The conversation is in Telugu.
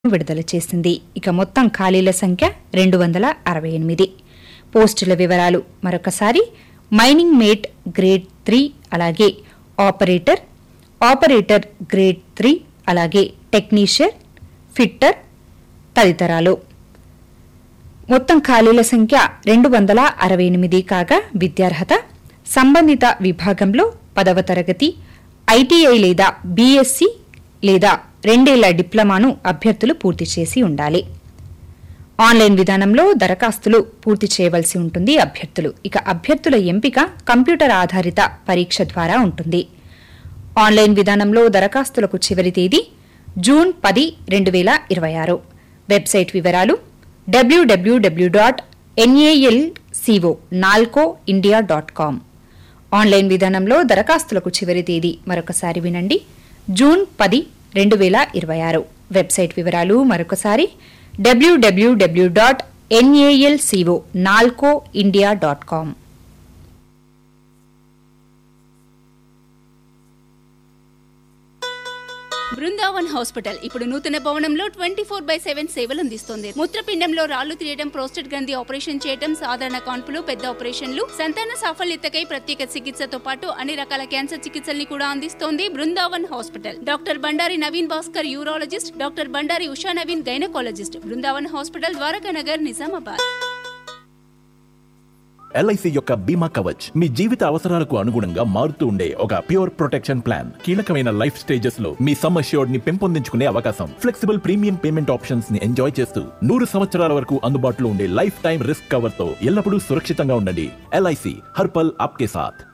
విడుదల చేసింది ఇక మొత్తం ఖాళీల సంఖ్య రెండు వందల అరవై ఎనిమిది పోస్టుల వివరాలు మరొకసారి మైనింగ్ మేట్ గ్రేడ్ త్రీ అలాగే ఆపరేటర్ ఆపరేటర్ గ్రేడ్ త్రీ అలాగే టెక్నీషియన్ ఫిట్టర్ తదితరాలు మొత్తం ఖాళీల సంఖ్య రెండు వందల అరవై ఎనిమిది కాగా విద్యార్హత సంబంధిత విభాగంలో పదవ తరగతి ఐటీఐ లేదా బీఎస్సీ లేదా రెండేళ్ల డిప్లొమాను అభ్యర్థులు పూర్తి చేసి ఉండాలి ఆన్లైన్ విధానంలో దరఖాస్తులు పూర్తి చేయవలసి ఉంటుంది అభ్యర్థులు ఇక అభ్యర్థుల ఎంపిక కంప్యూటర్ ఆధారిత పరీక్ష ద్వారా ఉంటుంది ఆన్లైన్ విధానంలో దరఖాస్తులకు చివరి తేదీ జూన్ పది రెండు వేల ఇరవై ఆరు వెబ్సైట్ వివరాలు W W W dot N A L C O Nalco India dot com online విధానంలో దరఖాస్తులకు చివరి తేదీ మరొకసారి వినండి జూన్ పది రెండు వేల ఇరవై ఆరు వెబ్సైట్ వివరాలు మరొకసారి W W W dot N A L C O Nalco India dot com Brindavan hospital ఇప్పుడు నూతన భవనంలో ట్వంటీ ఫోర్ బై సెవెన్ సేవలు అందిస్తోంది మూత్రపిండంలో రాళ్లు తీయడం ప్రోస్టేట్ గ్రంథి ఆపరేషన్ చేయడం సాధారణ కాన్పులు పెద్ద ఆపరేషన్లు సంతాన సాఫల్యతకై ప్రత్యేక చికిత్సతో పాటు అన్ని రకాల క్యాన్సర్ చికిత్సల్ని కూడా అందిస్తోంది Brindavan hospital doctor Bandari Naveen Bhaskar urologist doctor Bandari Usha Naveen gynaecologist Brindavan hospital Dwaraka Nagar Nizamabad LIC యొక్క బీమా కవచ్ మీ జీవిత అవసరాలకు అనుగుణంగా మారుతూ ఉండే ఒక ప్యూర్ ప్రొటెక్షన్ ప్లాన్ కీలకమైన లైఫ్ స్టేజెస్ లో మీ సమ్ అష్యూర్డ్ ని పెంపొందించుకునే అవకాశం ఫ్లెక్సిబుల్ ప్రీమియం పేమెంట్ ఆప్షన్స్ ని ఎంజాయ్ చేస్తూ నూరు సంవత్సరాల వరకు అందుబాటులో ఉండే లైఫ్ టైం రిస్క్ కవర్ తో ఎల్లప్పుడూ సురక్షితంగా ఉండండి ఎల్ఐసి హర్పల్ ఆప్కే సాథ్